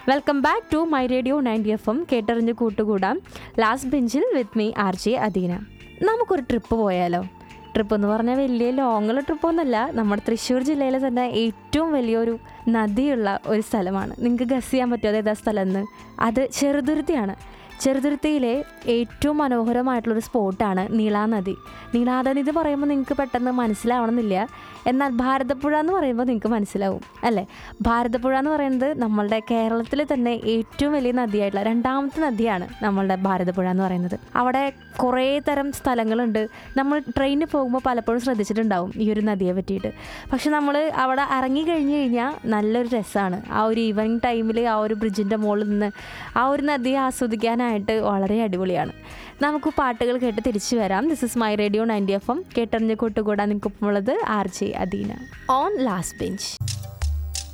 welcome back to my radio ninety F M കേട്ടറിഞ്ഞ് കൂട്ടുകൂടാം last ബെഞ്ചിൽ with me R J Adeena നമുക്കൊരു trip പോയാലോ ട്രിപ്പ് എന്ന് പറഞ്ഞാൽ വലിയ ലോങ്ങുള്ള ട്രിപ്പൊന്നുമല്ല നമ്മുടെ തൃശ്ശൂർ ജില്ലയിലെ തന്നെ ഏറ്റവും വലിയൊരു നദിയുള്ള ഒരു സ്ഥലമാണ് നിങ്ങൾക്ക് ഗസ് ചെയ്യാൻ പറ്റുമോ അത് ഏതാ സ്ഥലം എന്ന് അത് ചെറുതുരുത്തിയാണ് ചെറുതുരുത്തിയിലെ ഏറ്റവും മനോഹരമായിട്ടുള്ളൊരു സ്പോട്ടാണ് നീളാനദി നീളാനദി എന്ന് പറയുമ്പോൾ നിങ്ങൾക്ക് പെട്ടെന്ന് മനസ്സിലാവണമെന്നില്ല എന്നാൽ ഭാരതപ്പുഴ എന്ന് പറയുമ്പോൾ നിങ്ങൾക്ക് മനസ്സിലാവും അല്ലേ ഭാരതപ്പുഴ എന്ന് പറയുന്നത് നമ്മളുടെ കേരളത്തിൽ തന്നെ ഏറ്റവും വലിയ നദിയായിട്ടുള്ള രണ്ടാമത്തെ നദിയാണ് നമ്മളുടെ ഭാരതപ്പുഴ എന്ന് പറയുന്നത് അവിടെ കുറേ തരം സ്ഥലങ്ങളുണ്ട് നമ്മൾ ട്രെയിനിൽ പോകുമ്പോൾ പലപ്പോഴും ശ്രദ്ധിച്ചിട്ടുണ്ടാവും ഈ ഒരു നദിയെ പറ്റിയിട്ട് പക്ഷെ നമ്മൾ അവിടെ ഇറങ്ങി കഴിഞ്ഞ് കഴിഞ്ഞാൽ നല്ലൊരു രസമാണ് ആ ഒരു ഈവനിങ് ടൈമിൽ ആ ഒരു ബ്രിഡ്ജിൻ്റെ മുകളിൽ നിന്ന് ആ ഒരു നദിയെ ആസ്വദിക്കാനായിട്ട് വളരെ അടിപൊളിയാണ് നമുക്ക് പാട്ടുകൾ കേട്ട് തിരിച്ചു വരാം this is my radio ninety F M കേട്ടറിഞ്ഞ് കൂട്ടുകൂടാൻ നിൽക്കുമ്പോഴത് R J Adeena on last bench